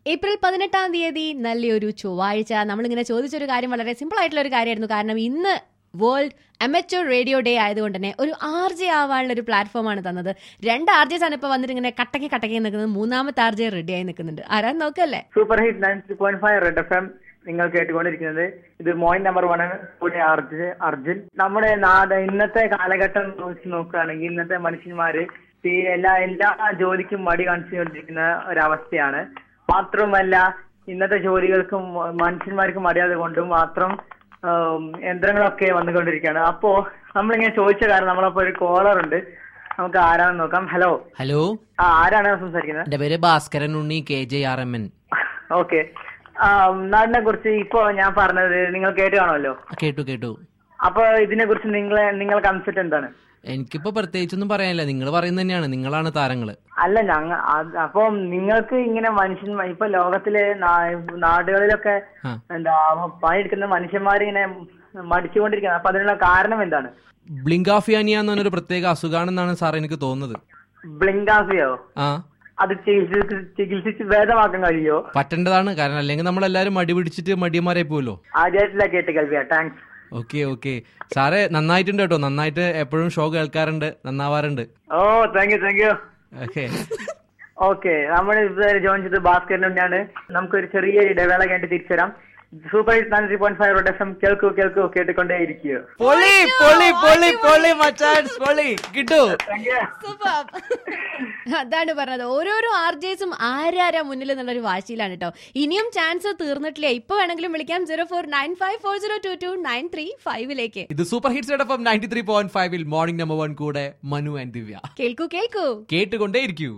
April പതിനെട്ടാം തീയതി നല്ലൊരു ചൊവ്വാഴ്ച നമ്മളിങ്ങനെ ചോദിച്ചൊരു കാര്യം വളരെ സിമ്പിൾ ആയിട്ടുള്ള ഒരു കാര്യമായിരുന്നു കാരണം ഇന്ന് വേൾഡ് അമച്വർ റേഡിയോ ഡേ ആയതുകൊണ്ട് തന്നെ ഒരു ആർ ജെ ആവാനുള്ള ഒരു പ്ലാറ്റ്ഫോമാണ് തന്നത് രണ്ട് ആർ ജെസ് ആണ് ഇപ്പൊ വന്നിട്ട് ഇങ്ങനെ കട്ടക്കി കട്ടക്കി നിൽക്കുന്നത് മൂന്നാമത്തെ ആർ ജെ റെഡി ആയി നിൽക്കുന്നുണ്ട് ആരാന്ന് നോക്കല്ലേ super hit ninety point five red F M നിങ്ങൾ കേട്ടുകൊണ്ടിരിക്കുന്നത് ഇത് മോയിൻ നമ്പർ വൺ കൂടി അർജുൻ അർജുൻ നമ്മുടെ നാട് ഇന്നത്തെ കാലഘട്ടം വെച്ച് നോക്കുകയാണെങ്കിൽ ഇന്നത്തെ മനുഷ്യന്മാര് ഈ എല്ലാ എല്ലാ ജോലിക്കും മടി കാണിച്ചുകൊണ്ടിരിക്കുന്ന ഒരവസ്ഥയാണ് മാത്രമല്ല ഇന്നത്തെ ജോലികൾക്കും മനുഷ്യന്മാർക്ക് മടിയാതെ കൊണ്ടും മാത്രം ആം, യന്ത്രങ്ങളൊക്കെ വന്നുകൊണ്ടിരിക്കുകയാണ് അപ്പോ നമ്മളിങ്ങനെ ചോദിച്ച കാരണം നമ്മളപ്പോ ഒരു കോളർ ഉണ്ട് നമുക്ക് ആരാണെന്ന് നോക്കാം ഹലോ ഹലോ ആ ആരാണ് സംസാരിക്കുന്നത് എന്റെ പേര് Bhaskaran Unni K J R M N okay നാടിനെ കുറിച്ച് ഇപ്പോ ഞാൻ പറഞ്ഞത് നിങ്ങൾ കേട്ട് കാണുമല്ലോ കേട്ടു കേട്ടു അപ്പൊ ഇതിനെ കുറിച്ച് നിങ്ങളെ നിങ്ങൾ കൺസെപ്റ്റ് എന്താണ് എനിക്കിപ്പോ പ്രത്യേകിച്ചൊന്നും പറയാനില്ല നിങ്ങൾ പറയുന്നത് തന്നെയാണ് നിങ്ങളാണ് താരങ്ങള് അല്ല ഞങ്ങ അത് അപ്പം നിങ്ങൾക്ക് ഇങ്ങനെ മനുഷ്യൻ ഇപ്പൊ ലോകത്തിലെ നാ- നാടുകളിലൊക്കെ ആ. എന്താ പണിയെടുക്കുന്ന മനുഷ്യന്മാരിങ്ങനെ മടിച്ചുകൊണ്ടിരിക്കുന്നത് അപ്പൊ അതിനുള്ള കാരണം എന്താണ് ബ്ലിങ്കാഫിയാനിയ എന്ന് പറഞ്ഞൊരു പ്രത്യേക അസുഖാണെന്നാണ് സാർ എനിക്ക് തോന്നുന്നത് ബ്ലിങ്കാസിയോ ആ അത് ചികിത്സിച്ച് ചികിത്സിച്ച് ഭേദമാക്കാൻ കഴിയോ പറ്റേണ്ടതാണ് കാരണം അല്ലെങ്കിൽ നമ്മൾ എല്ലാവരും മടി പിടിച്ചിട്ട് മടിയന്മാരായി പോവല്ലോ ആദ്യമായിട്ടില്ല കേട്ട് കേൾവിയാ താങ്ക്സ് ഓക്കെ ഓക്കെ സാറേ നന്നായിട്ടുണ്ട് കേട്ടോ നന്നായിട്ട് എപ്പോഴും ഷോ കേൾക്കാറുണ്ട് നന്നാവാറുണ്ട് oh thank you thank you okay okay നമ്മൾ ഇതുവരെ ജോയിൻ ചെയ്ത് ഭാസ്കരനാണ് നമുക്കൊരു ചെറിയ ഇടവേള കഴിഞ്ഞിട്ട് തിരിച്ചു വരാം super hit ninety point five red F M കേൾക്കൂ കേൾക്കൂ കേട്ടുകൊണ്ടേ ഇരിക്കുക പൊളി പൊളി പൊളി പൊളി മച്ചാൻസ് പൊളി കിട്ടു Superb. അതാണ് പറഞ്ഞത് ഓരോരോ ആർ ജെസും ആരാരാ മുന്നിൽ എന്നുള്ളൊരു വാശിയിലാണ് കേട്ടോ ഇനിയും ചാൻസ് തീർന്നിട്ടില്ല ഇപ്പൊ വേണമെങ്കിലും വിളിക്കാം zero four nine five four zero two two nine three ഫൈവിലേക്ക് ഇത് super hits F ninety three point ഫൈവിൽ മോർണിംഗ് നമ്പർ വൺ കൂടെ മനു ആൻഡ് ദിവ്യ കേൾക്കൂ കേൾക്കൂ കേട്ടുകൊണ്ടേ ഇരിക്കൂ